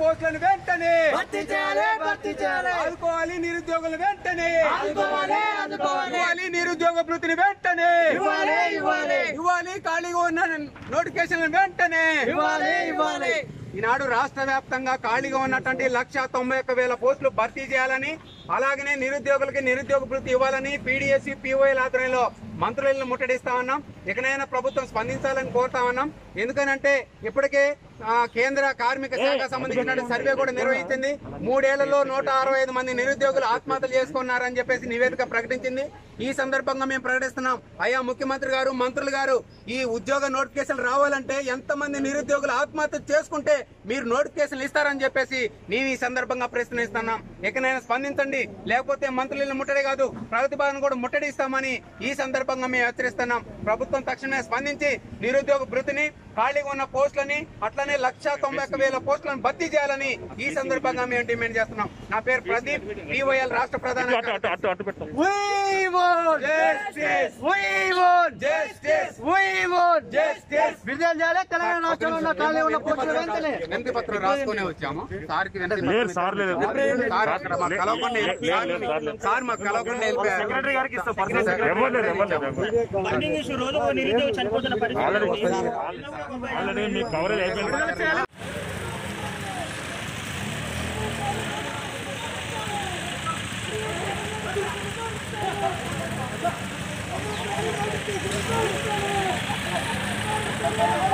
పోస్టులను వెంటనే భర్తీ చేయాలి భర్తీ చేయాలి ఆదుకోవాలి నిరుద్యోగులు వెంటనే ఆదుకోవాలి, ఆదుకోవాలి. ఇవ్వాలి నిరుద్యోగ వృత్తిని వెంటనే ఇవ్వాలి, ఇవ్వాలి. ఇవ్వాలి ఖాళీగా ఉన్న నోటిఫికేషన్ వెంటనే ఇవ్వాలి ఇవ్వాలి ఈనాడు రాష్ట్ర వ్యాప్తంగా ఖాళీగా ఉన్నటువంటి లక్ష తొంభై ఒక్క వేల పోస్టులు భర్తీ చేయాలని అలాగనే నిరుద్యోగులకి నిరుద్యోగ వృత్తి ఇవ్వాలని పీడీఎస్సీ పీఓఎల్ ఆధ్వర్యంలో మంత్రులను ముట్టడిస్తా ఉన్నాం ఇకనైనా ప్రభుత్వం స్పందించాలని కోరుతా ఉన్నాం ఎందుకనంటే ఇప్పటికే ఆ, కేంద్ర కార్మిక శాఖ సంబంధించిన సర్వే కూడా నిర్వహించింది మూడేళ్లలో నూట అరవై ఐదు మంది నిరుద్యోగులు ఆత్మహత్యలు చేసుకున్నారని చెప్పేసి నివేదిక ప్రకటించింది ఈ సందర్భంగా మేము ప్రకటిస్తున్నాం అయ్యా ముఖ్యమంత్రి గారు మంత్రులు గారు ఈ ఉద్యోగ నోటిఫికేషన్ రావాలంటే ఎంతమంది నిరుద్యోగులు ఆత్మహత్య చేసుకుంటే మీరు నోటిఫికేషన్ ఇస్తారని చెప్పేసి నేను ఈ సందర్భంగా ప్రశ్నిస్తున్నాం ఇకనైనా స్పందించండి లేకపోతే మంత్రులను ముట్టడి కాదు ప్రగతి భవన్ కూడా ముట్టడిస్తామని ఈ సందర్భంగా మేము హెచ్చరిస్తున్నాం ప్రభుత్వం తక్షణమే స్పందించి నిరుద్యోగ భృతిని ఖాళీగా ఉన్న పోస్టులని అట్లనే లక్ష తొంభై ఒక్క వేల పోస్టులను భర్తీ చేయాలని ఈ సందర్భంగా మేము డిమాండ్ చేస్తున్నాం నా పేరు ప్రదీప్ పివైఎల్ రాష్ట్ర ప్రధాన కార్యదర్శి. We want Justice! We want Justice! We want Justice! విడుదల చేయాలి తెలంగాణ రాష్ట్రంలో ఉన్న ఖాళీ ఉన్న పోస్టులు వెంటనే వినతి పత్రం రాసుకునే వచ్చాము సార్కి వినతి లేదు సార్ లేదు సార్ అక్కడ మాకు కలవకుండా వెళ్ళి- సార్ మాకు కలవకుండా వెళ్ళిపోయారు సెక్రటరీ గారికి ఇస్తాం ఎవరు లేదు ఎవరు లేదు ఎవరు లేదు. బండి న్యూస్ రోజు ఒక నిరుద్యోగి చనిపోతున్న ఆల్రెడీ పరిస్థితి ఆల్రెడీ మీ కవరేజ్ అయిపోయింది Thank you.